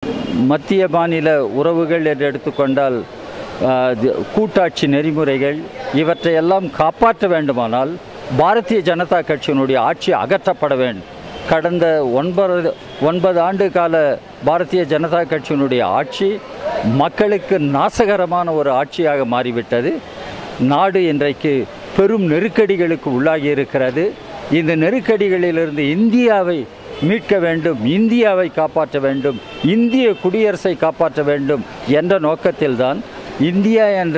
மத்திய மாநில உறவுகள் என்று எடுத்துக்கொண்டால் ஆஹ், தி- கூட்டாட்சி நெறிமுறைகள் இவற்றையெல்லாம் காப்பாற்ற வேண்டுமானால் பாரதிய ஜனதா கட்சியினுடைய ஆட்சி அகற்றப்பட வேண்டும் கடந்த ஒன்பது ஒன்பது ஆண்டு கால பாரதிய ஜனதா கட்சியினுடைய ஆட்சி மக்களுக்கு நாசகரமான ஒரு ஆட்சியாக மாறிவிட்டது நாடு இன்றைக்கு பெரும் நெருக்கடிகளுக்கு உள்ளாகி இருக்கிறது இந்த நெருக்கடிகளிலிருந்து இந்தியாவை மீட்க வேண்டும் இந்தியாவை காப்பாற்ற வேண்டும் இந்திய குடியரசை காப்பாற்ற வேண்டும் என்ற நோக்கத்தில்தான் இந்தியா என்ற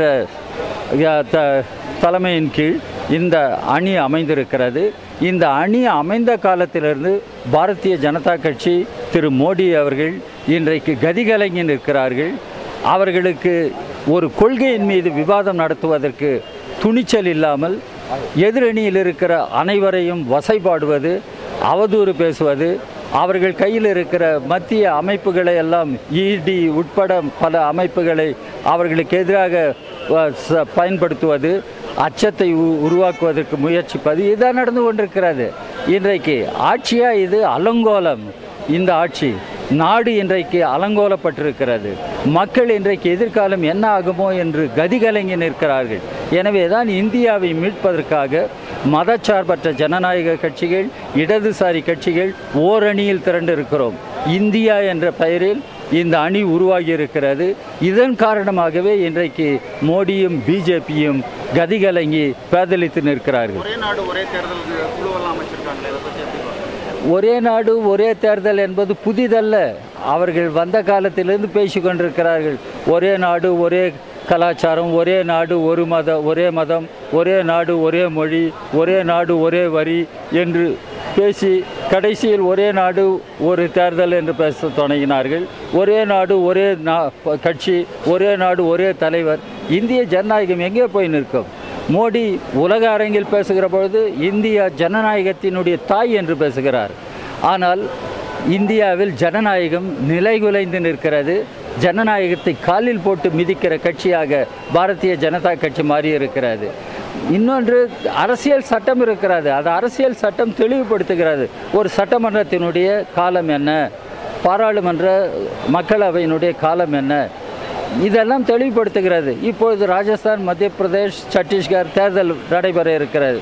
அஹ், த தலைமையின் கீழ் இந்த அணி அமைந்திருக்கிறது இந்த அணி அமைந்த காலத்திலிருந்து பாரதிய ஜனதா கட்சி திரு மோடி அவர்கள் இன்றைக்கு கதிகலங்கி நிற்கிறார்கள் அவர்களுக்கு ஒரு கொள்கையின் மீது விவாதம் நடத்துவதற்கு துணிச்சல் இல்லாமல் எதிரணியில் இருக்கிற அனைவரையும் வசைபாடுவது அவதூறு பேசுவது அவர்கள் கையில் இருக்கிற மத்திய அமைப்புகளை எல்லாம் இடி உட்பட பல அமைப்புகளை அவர்களுக்கு எதிராக அஹ், ச- பயன்படுத்துவது அச்சத்தை உ- உருவாக்குவதற்கு முயற்சிப்பது இதான் நடந்து கொண்டிருக்கிறது இன்றைக்கு ஆட்சியா இது அலங்கோலம் இந்த ஆட்சி நாடு இன்றைக்கு அலங்கோலப்பட்டிருக்கிறது மக்கள் இன்றைக்கு எதிர்காலம் என்ன ஆகுமோ என்று கதிகலங்கி நிற்கிறார்கள் எனவே தான் இந்தியாவை மீட்பதற்காக மதச்சார்பற்ற ஜனநாயக கட்சிகள் இடதுசாரி கட்சிகள் ஓரணியில் திரண்டிருக்கிறோம் இந்தியா என்ற பெயரில் இந்த அணி உருவாகி இருக்கிறது இதன் காரணமாகவே இன்றைக்கு மோடியும் பிஜேபியும் கதிகலங்கி பேதலித்து நிற்கிறார்கள் ஒரே நாடு ஒரே தேர்தல் குழுவெல்லாம் அமைச்சிருக்காங்களே இதை பற்றி எப்படி பார்க்குறீங்க? ஒரே நாடு ஒரே தேர்தல் என்பது புதிதல்ல அவர்கள் வந்த காலத்திலிருந்து பேசி கொண்டிருக்கிறார்கள் ஒரே நாடு ஒரே கலாச்சாரம் ஒரே நாடு ஒரு மத ஒரே மதம் ஒரே நாடு ஒரே மொழி ஒரே நாடு ஒரே வரி என்று பேசி கடைசியில் ஒரே நாடு ஒரு தேர்தல் என்று பேச தொடங்கினார்கள் ஒரே நாடு ஒரே நா கட்சி ஒரே நாடு ஒரே தலைவர் இந்திய ஜனநாயகம் எங்கே போய் நிற்கும் மோடி உலக அரங்கில் பேசுகிற பொழுது இந்தியா ஜனநாயகத்தினுடைய தாய் என்று பேசுகிறார் ஆனால் இந்தியாவில் ஜனநாயகம் நிலைகுலைந்து நிற்கிறது ஜனநாயகத்தை காலில் போட்டு மிதிக்கிற கட்சியாக பாரதிய ஜனதா கட்சி மாறி இருக்கிறது இன்னொன்று அரசியல் சட்டம் இருக்கிறது அது அரசியல் சட்டம் தெளிவுபடுத்துகிறது ஒரு சட்டமன்றத்தினுடைய காலம் என்ன பாராளுமன்ற மக்களவையினுடைய காலம் என்ன இதெல்லாம் தெளிவுபடுத்துகிறது இப்பொழுது ராஜஸ்தான் மத்திய பிரதேஷ் சத்தீஸ்கர் தேர்தல் நடைபெற இருக்கிறது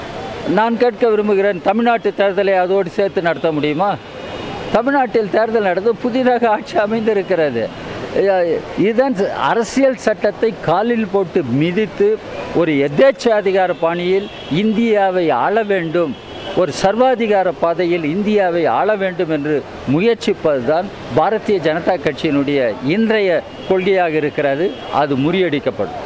நான் கேட்க விரும்புகிறேன் தமிழ்நாட்டு தேர்தலை அதோடு சேர்த்து நடத்த முடியுமா தமிழ்நாட்டில் தேர்தல் நடந்து புதிதாக ஆட்சி அமைந்திருக்கிறது அஹ் இதன் அரசியல் சட்டத்தை காலில் போட்டு மிதித்து ஒரு எதேச்சாதிகார பாணியில் இந்தியாவை ஆள வேண்டும் ஒரு சர்வாதிகார பாதையில் இந்தியாவை ஆள வேண்டும் என்று முயற்சிப்பதுதான் பாரதிய ஜனதா கட்சியினுடைய இன்றைய கொள்கையாக இருக்கிறது அது முறியடிக்கப்படும்